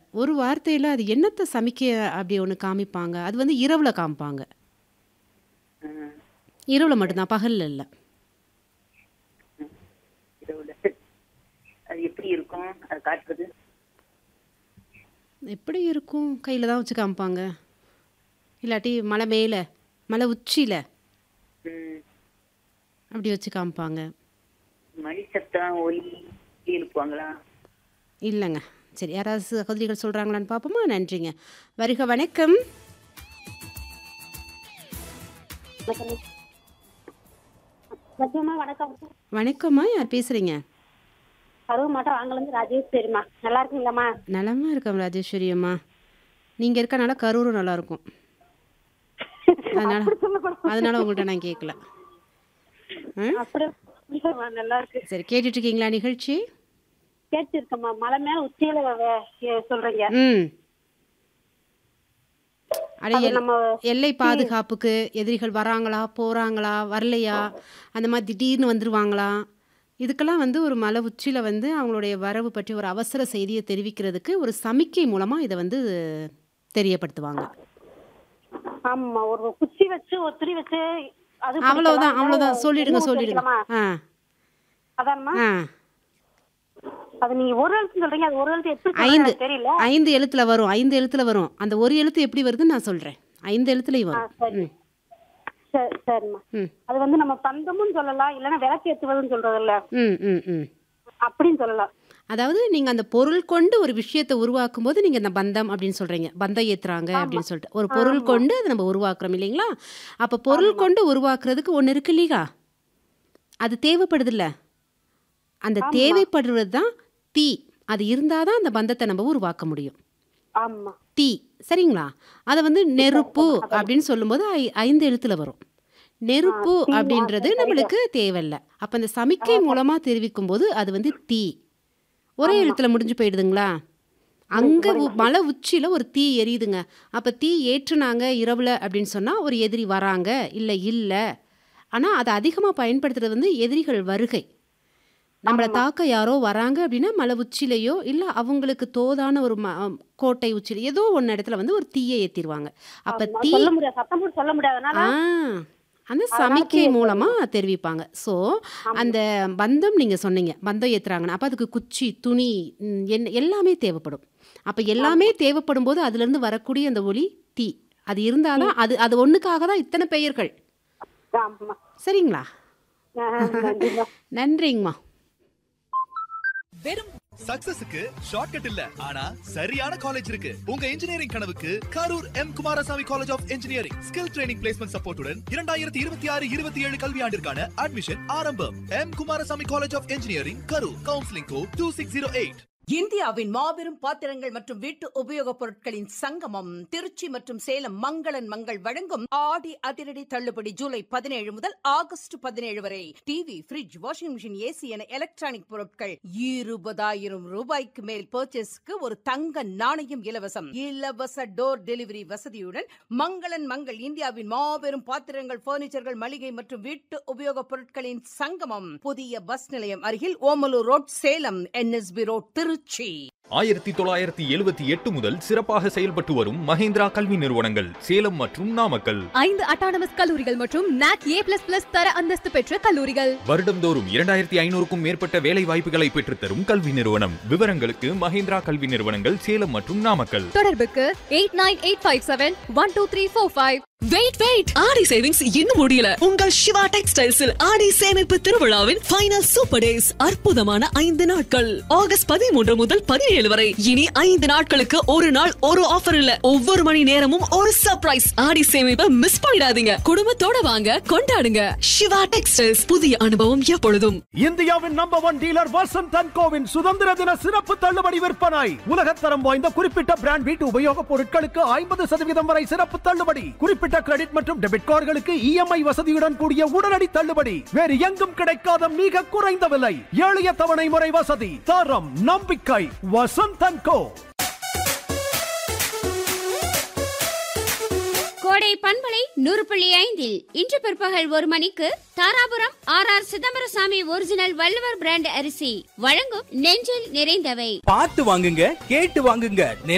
ஒரு வார்த்தையில அது என்னத்த சமைக்க அப்படி ஒண்ணு காமிப்பாங்க. அது வந்து இரவுல காமிப்பாங்க. ம். இரவுல மட்டும் தான். பகல்ல இல்ல. ம். இரவுல. அது எப்படி இருக்கும்? அது காட்டுறது? எப்படி இருக்கும்? கையில தான் வச்சு காமிப்பாங்க. இல்லாட்டி மலை மேல, மலை உச்சியில. ம். அப்படி வச்சு காமிப்பாங்க. மணி சத்தம், ஒலி இப்படி எழுப்புவாங்களா? இல்லங்க. சரி யாராவது சகோதரிகள் சொல்றாங்களான்னு பார்ப்போமா? நன்றிங்க. வருக வணக்கம். மதியம்மா வணக்கம் வணக்கம்மா. யார் பேசுறீங்க? கரூர் மாவட்டம் ஆங்கிலேருந்து ராஜேஸ்வரிம்மா நல்லா இருக்கீங்களாம்மா நலமா இருக்கேன் ராஜேஸ்வரி அம்மா. நீங்க இருக்கனால கரூரும் நல்லா இருக்கும். அதனால அப்படி சொல்லக்கூடாது. அதனால உங்கள்ட்ட நான் கேட்கல. ம்? அப்படி இல்லைம்மா, நல்லா இருக்கு சரி கேட்டுட்டு இருக்கீங்களா நிகழ்ச்சி? கேட்டிருக்கம்மா மலை மேல உச்சியில வ- வ- சொல்றீங்க ம். அட அது எல் நம்ம எல்லை பாதுகாப்புக்கு எதிரிகள் வராங்களா, போறாங்களா, வரலையா, அந்த மாதிரி திடீர்னு வந்துருவாங்களா? இதுக்கெல்லாம் வந்து ஒரு மலை உச்சியில வந்து அவங்களுடைய வரவு பற்றி ஒரு அவசர செய்தியை தெரிவிக்கிறதுக்கு ஒரு சமிக்கை மூலமா இதை வந்து தெரியப்படுத்துவாங்க. ஆமா ஒரு குச்சி வச்சு ஒரு துணி வச்சு அது அவ்வளவுதான் பிடிக்கலாம். அவ்வளவுதான் இல்ல சொல்லிடுங்க எண்ணெய் ஊத்தி சொல்லிடுங்க. வைக்கலாமா? ஆ அதான்மா ஆ அது நீங்க ஒரு எழுத்து சொல்றீங்க அது ஒரு எழுத்து எப்படி சொல்றீங்க ஐந்து எனக்கு தெரியல ஐந்து எழுத்துல வரும் ஐந்து எழுத்துல வரும் அந்த ஒரு எழுத்து எப்படி வருதுன்னு நான் சொல்றேன் ஐந்து எழுத்துலயும் ஆ, வரும் சரி ம் சரி சரிம்மா ம் அது வந்து நம்ம பந்தமும் சொல்லலாம் இல்லைன்னா விளக்கு ஏத்துவதுன்னு சொல்றது இல்ல ம் ம் ம் அப்படின்னு சொல்லலாம் அதாவது நீங்க அந்த பொருள் கொண்டு ஒரு விஷயத்தை உருவாக்கும் போது நீங்க இந்த பந்தம் அப்படின்னு சொல்றீங்க பந்தம் ஏத்துறாங்க அப்படின்னு சொல்லிட்டு ஒரு பொருள் கொண்டு அதை நம்ம உருவாக்குறோம் இல்லைங்களா அப்ப பொருள் கொண்டு உருவாக்குறதுக்கு ஒண்ணு இருக்கு இல்லையா அது தேவைப்படுதுல்ல அந்த தேவைப்படுறது தான் தீ அது இருந்தாதான் அந்த பந்தத்தை நம்ம உருவாக்க முடியும் ஆமா தீ சரிங்களா அதை வந்து நெருப்பு அப்படின்னு சொல்லும்போது ஐ- ஐந்து எழுத்துல வரும் நெருப்பு அப்படின்றது நம்மளுக்கு தேவையில்ல அப்ப இந்த சமிக்கை மூலமா தெரிவிக்கும் போது அது வந்து தீ ஒரே எழுத்துல முடிஞ்சு போயிடுதுங்களா அங்க உ- மலை உச்சியில ஒரு தீ எரியுதுங்க அப்ப தீ ஏற்றுனாங்க இரவுல அப்படின்னு சொன்னா ஒரு எதிரி வராங்க இல்ல இல்ல ஆனா அதை அதிகமா பயன்படுத்துறது வந்து எதிரிகள் வருகை நம்மளை தாக்க யாரோ வராங்க அப்படின்னா மலை உச்சிலையோ இல்லை அவங்களுக்கு தோதான ஒரு ம கோட்டை உச்சில ஏதோ ஒன்று இடத்துல வந்து ஒரு தீயை ஏற்றிடுவாங்க அப்போ ஆமா, தீ சொல்ல முடியாது சத்தம் போட்டு சொல்ல முடியாதனால ஆ அந்த சமிக்கை மூலமாக தெரிவிப்பாங்க ஸோ அந்த பந்தம் நீங்கள் சொன்னீங்க பந்தம் ஏற்றுறாங்கன்னா அப்போ அதுக்கு குச்சி துணி ம், என்ன எல்லாமே தேவைப்படும் அப்போ எல்லாமே தேவைப்படும் போது அதுலேருந்து வரக்கூடிய அந்த ஒளி தீ அது இருந்தாதான் அது அது ஒன்றுக்காக தான் இத்தனை பெயர்கள் ஆமா சரிங்களா ஆ, நன்றிம்மா. நன்றிங்கம்மா வெறும் சக்சஸுக்கு ஷார்ட்கட் இல்ல ஆனா சரியான காலேஜ் இருக்கு உங்க இன்ஜினியரிங் கனவுக்கு Karur M Kumarasamy college of engineering skill training placement சப்போர்ட்டுடன் இரண்டாயிரத்தி இருபத்தி ஆறு இருபத்தி ஏழு கல்வியாண்டிற்கான அட்மிஷன் ஆரம்பம் M Kumarasamy college of engineering Karur counselling code two six zero eight இந்தியாவின் மாபெரும் பாத்திரங்கள் மற்றும் வீட்டு உபயோகப் பொருட்களின் சங்கமம் திருச்சி மற்றும் சேலம் மங்களன் மங்கள் வழங்கும் ஆடி அதிரடி தள்ளுபடி ஜூலை பதினேழு முதல் ஆகஸ்ட் பதினேழு வரை TV fridge washing machine AC என எலக்ட்ரானிக் பொருட்கள் இருபதாயிரம் ரூபாய்க்கு மேல் பர்ச்சேஸ்க்கு ஒரு தங்க நாணயம் இலவசம் இலவச டோர் டெலிவரி வசதியுடன் மங்களன் மங்கள் இந்தியாவின் மாபெரும் பாத்திரங்கள் பர்னிச்சர்கள் மளிகை மற்றும் வீட்டு உபயோகப் பொருட்களின் சங்கமம் புதிய பஸ் நிலையம் அருகில் Omalur road Salem NSB road Trichy ஆயிரத்தி தொள்ளாயிரத்தி எழுபத்தி எட்டு முதல் சிறப்பாக செயல்பட்டு வரும் மஹேந்திரா கல்வி நிறுவனங்கள் சேலம் மற்றும் நாமக்கல் ஐந்து அட்டானமஸ் கல்லூரிகள் மற்றும் நாக் ஏ பிளஸ் பிளஸ் தர அந்தஸ்து பெற்ற கல்லூரிகள் வருடம்தோறும் இரண்டாயிரத்தி ஐநூறுக்கும் மேற்பட்ட வேலை வாய்ப்புகளை பெற்றுத்தரும் கல்வி நிறுவனம் விவரங்களுக்கு மஹேந்திரா கல்வி நிறுவனங்கள் சேலம் மற்றும் நாமக்கல் தொடர்புக்கு eight nine eight five seven one two three four five wait wait Aadi savings இன்னும் முடியல உங்கள் சிவா டெக்ஸ்டைல்ஸில் ஆடி சேமிப்பு திருவிழாவின் ஃபைனல் சூப்பர் டேஸ் அற்புதமான ஐந்து நாட்கள் ஆகஸ்ட் பதிமூன்று முதல் பதினேழு வரை இனி ஐந்து நாட்களுக்கு ஒரு நாள் ஒரு ஆஃபர் இல்ல ஒவ்வொரு மணி நேரமும் ஒரு சர்ப்ரைஸ் ஆடி சேமிப்பை மிஸ் பண்ணிடாதீங்க குடும்பத்தோட வாங்க கொண்டாடுங்க சிவா டெக்ஸ்டைல்ஸ் புதிய அனுபவம் எப்பொழுதும் இந்தியாவின் number one dealer Vasanth and கோவின் சுதந்திர தின சிறப்பு தள்ளுபடி விற்பனை உலகத்தரம் வாய்ந்த குறிப்பிட்ட பிராண்ட் வீட்டு உபயோகப் பொருட்களுக்கு ஐம்பது சதவீதம் வரை சிறப்பு தள்ளுபடி குறிப்பிட்ட கிரெடிட் மற்றும் டெபிட் கார்டுகளுக்கு இஎம்ஐ வசதியுடன் கூடிய உடனடி தள்ளுபடி வேறு எங்கும் கிடைக்காத மிக குறைந்த விலை எளிய தவணை முறை வசதி தரம் நம்பிக்கை வசந்த் அண்ட் கோ கோடை பண்பலை நூறு புள்ளி ஐந்தில் இன்று பிற்பகல் ஒரு மணிக்கு Dharapuram R R Chidambarasamy original Valluvar brand அரிசி வழங்கும் நெஞ்சில் நிறைந்தவை பார்த்து வாங்குங்க கேட்டு வாங்குங்க